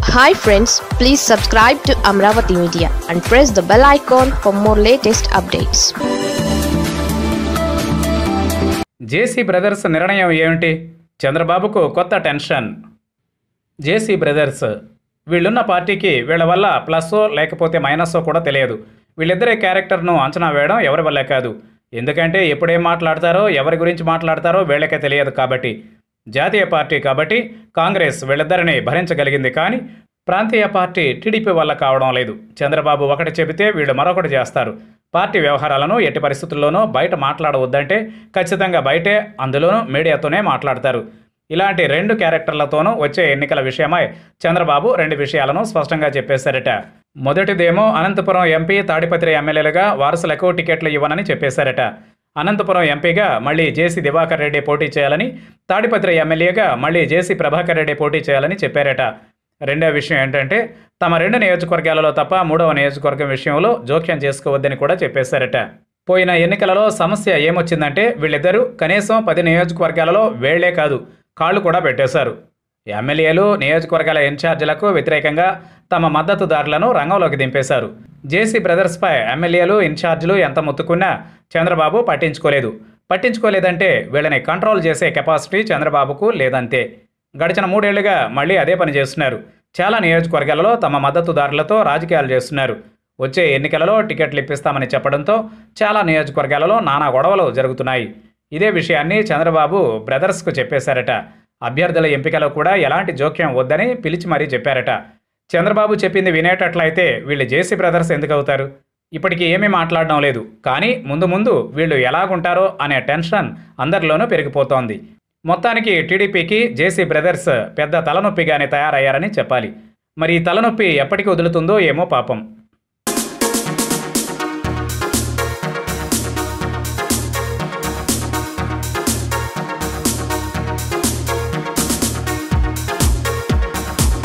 hi friends please subscribe to Amaravati media and press the bell icon for more latest updates JC brothers నిర్ణయం ఏమిటి చంద్రబాబుకు కొత్త tension JC brothers వీళ్ళున్న పార్టీకి వీళ్ళ వల్ల ప్లస్సో లేకపోతే మైనస్సో కూడా తెలియదు వీళ్ళిద్దరే క్యారెక్టర్ను అంచనా వేయడం ఎవరి వల్లే కాదు ఎందుకంటే ఎప్పుడేం మాట్లాడతారో ఎవరి గురించి మాట్లాడతారో వీళ్ళకే తెలియదు కాబట్టి జాతీయ పార్టీ కాబట్టి కాంగ్రెస్ వీళ్ళిద్దరిని భరించగలిగింది కానీ ప్రాంతీయ పార్టీ టీడీపీ వల్ల కావడం లేదు చంద్రబాబు ఒకటి చెబితే వీళ్ళు మరొకటి చేస్తారు పార్టీ వ్యవహారాలను ఎట్టి పరిస్థితుల్లోనూ బయట మాట్లాడవద్దంటే ఖచ్చితంగా బయటే అందులోనూ మీడియాతోనే మాట్లాడతారు ఇలాంటి రెండు క్యారెక్టర్లతోనూ వచ్చే ఎన్నికల విషయమై చంద్రబాబు రెండు విషయాలను స్పష్టంగా చెప్పేశారట మొదటిదేమో అనంతపురం ఎంపీ తాడిపత్రి ఎమ్మెల్యేలుగా వారసులకు టికెట్లు ఇవ్వనని చెప్పేశారట అనంతపురం ఎంపీగా మళ్ళీ జేసీ దివాకర్ రెడ్డి పోటీ చేయాలని తాడిపత్రి ఎమ్మెల్యేగా మళ్ళీ జేసీ ప్రభాకర్ రెడ్డి పోటీ చేయాలని చెప్పారట రెండో విషయం ఏంటంటే తమ రెండు నియోజకవర్గాలలో తప్ప మూడవ నియోజకవర్గం విషయంలో జోక్యం చేసుకోవద్దని కూడా చెప్పేశారట పోయిన ఎన్నికలలో సమస్య ఏమొచ్చిందంటే వీళ్ళిద్దరూ కనీసం పది నియోజకవర్గాలలో వేళ్లే కాదు కాళ్ళు కూడా పెట్టేశారు ఎమ్మెల్యేలు నియోజకవర్గాల ఇన్ఛార్జీలకు వ్యతిరేకంగా తమ మద్దతుదారులను రంగంలోకి దింపేశారు జేసీ బ్రదర్స్పై ఎమ్మెల్యేలు ఇన్ఛార్జీలు ఎంత ముత్తుకున్నా చంద్రబాబు పట్టించుకోలేదు పట్టించుకోలేదంటే వీళ్ళని కంట్రోల్ చేసే కెపాసిటీ చంద్రబాబుకు లేదంతే గడిచిన మూడేళ్లుగా మళ్ళీ అదే పని చేస్తున్నారు చాలా నియోజకవర్గాలలో తమ మద్దతుదారులతో రాజకీయాలు చేస్తున్నారు వచ్చే ఎన్నికలలో టికెట్లు ఇప్పిస్తామని చెప్పడంతో చాలా నియోజకవర్గాలలో నానా గొడవలు జరుగుతున్నాయి ఇదే విషయాన్ని చంద్రబాబు బ్రదర్స్కు చెప్పేశారట అభ్యర్థుల ఎంపికలో కూడా ఎలాంటి జోక్యం వద్దని పిలిచి మరీ చెప్పారట చంద్రబాబు చెప్పింది వినేటట్లయితే వీళ్ళు జేసీ బ్రదర్స్ ఎందుకు అవుతారు ఇప్పటికీ ఏమీ మాట్లాడడం లేదు కానీ ముందు ముందు వీళ్ళు ఎలాగుంటారో అనే టెన్షన్ అందరిలోనూ పెరిగిపోతోంది మొత్తానికి టీడీపీకి జేసీ బ్రదర్స్ పెద్ద తలనొప్పిగానే తయారయ్యారని చెప్పాలి మరి ఈ తలనొప్పి ఎప్పటికి వదులుతుందో ఏమో పాపం